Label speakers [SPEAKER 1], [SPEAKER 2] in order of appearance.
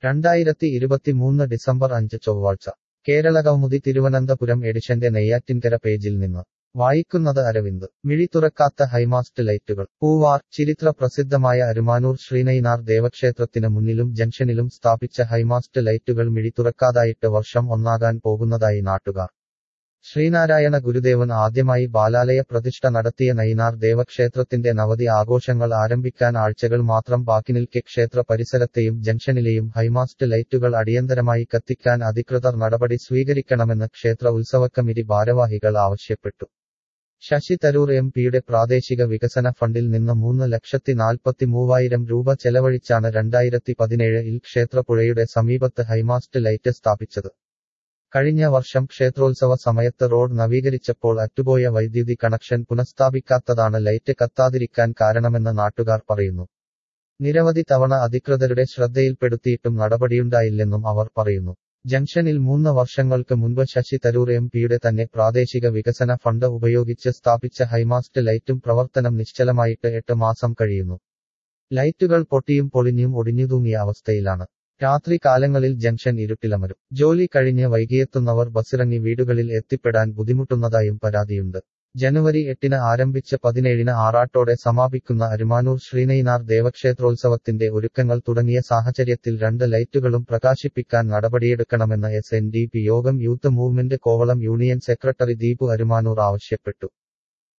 [SPEAKER 1] രണ്ടായിരത്തി ഇരുപത്തിമൂന്ന് ഡിസംബർ അഞ്ച് ചൊവ്വാഴ്ച കേരള കൗമുദി തിരുവനന്തപുരം എഡിഷന്റെ നെയ്യാറ്റിൻകര പേജിൽ നിന്ന് വായിക്കുന്നത് അരവിന്ദ് മിഴി തുറക്കാത്ത ഹൈമാസ്റ്റ് ലൈറ്റുകൾ പൂവാർ ചരിത്ര പ്രസിദ്ധമായ അരുമാനൂർ ശ്രീനയിനാർ ദേവക്ഷേത്രത്തിന് മുന്നിലും ജംഗ്ഷനിലും സ്ഥാപിച്ച ഹൈമാസ്റ്റ് ലൈറ്റുകൾ മിഴി തുറക്കാതായിട്ട് വർഷം ഒന്നാകാൻ പോകുന്നതായി നാട്ടുകാർ ശ്രീനാരായണ ഗുരുദേവൻ ആദ്യമായി ബാലാലയ പ്രതിഷ്ഠ നടത്തിയ നയിനാർ ദേവക്ഷേത്രത്തിന്റെ നവതി ആഘോഷങ്ങൾ ആരംഭിക്കാൻ ആഴ്ചകൾ മാത്രം ബാക്കി നിൽക്കെ ക്ഷേത്ര പരിസരത്തെയും ജംഗ്ഷനിലെയും ഹൈമാസ്റ്റ് ലൈറ്റുകൾ അടിയന്തരമായി കത്തിക്കാൻ അധികൃതർ നടപടി സ്വീകരിക്കണമെന്ന് ക്ഷേത്ര ഉത്സവക്കമ്മിറ്റി ഭാരവാഹികൾ ആവശ്യപ്പെട്ടു ശശി തരൂർ എം പിയുടെ പ്രാദേശിക വികസന ഫണ്ടിൽ നിന്ന് മൂന്ന് ലക്ഷത്തി നാൽപ്പത്തി മൂവായിരം രൂപ ചെലവഴിച്ചാണ് രണ്ടായിരത്തി പതിനേഴിൽ ക്ഷേത്രപ്പുഴയുടെ സമീപത്ത് ഹൈമാസ്റ്റ് ലൈറ്റ് സ്ഥാപിച്ചത് കഴിഞ്ഞ വർഷം ക്ഷേത്രോത്സവ സമയത്ത് റോഡ് നവീകരിച്ചപ്പോൾ അറ്റുപോയ വൈദ്യുതി കണക്ഷൻ പുനഃസ്ഥാപിക്കാത്തതാണ് ലൈറ്റ് കത്താതിരിക്കാൻ കാരണമെന്ന് നാട്ടുകാർ പറയുന്നു നിരവധി തവണ അധികൃതരുടെ ശ്രദ്ധയിൽപ്പെടുത്തിയിട്ടും നടപടിയുണ്ടായില്ലെന്നും അവർ പറയുന്നു ജംഗ്ഷനിൽ മൂന്ന് വർഷങ്ങൾക്ക് മുൻപ് ശശി തരൂർ എം പിയുടെ തന്നെ പ്രാദേശിക വികസന ഫണ്ട് ഉപയോഗിച്ച് സ്ഥാപിച്ച ഹൈമാസ്റ്റ് ലൈറ്റും പ്രവർത്തനം നിശ്ചലമായിട്ട് എട്ട് മാസം കഴിയുന്നു ലൈറ്റുകൾ പൊട്ടിയും പൊളിഞ്ഞും ഒടിഞ്ഞുതൂങ്ങിയ അവസ്ഥയിലാണ് രാത്രി കാലങ്ങളിൽ ജംഗ്ഷൻ ഇരുട്ടിലമരും ജോലി കഴിഞ്ഞ് വൈകിയെത്തുന്നവർ ബസ്സിറങ്ങി വീടുകളിൽ എത്തിപ്പെടാൻ ബുദ്ധിമുട്ടുന്നതായും പരാതിയുണ്ട് ജനുവരി എട്ടിന് ആരംഭിച്ച് പതിനേഴിന് ആറാട്ടോടെ സമാപിക്കുന്ന അരുമാനൂർ ശ്രീനയിനാർ ദേവക്ഷേത്രോത്സവത്തിന്റെ ഒരുക്കങ്ങൾ തുടങ്ങിയ സാഹചര്യത്തിൽ രണ്ട് ലൈറ്റുകളും പ്രകാശിപ്പിക്കാൻ നടപടിയെടുക്കണമെന്ന് S N D P Yogam youth movement Kovalam union secretary Deepu Arumanoor ആവശ്യപ്പെട്ടു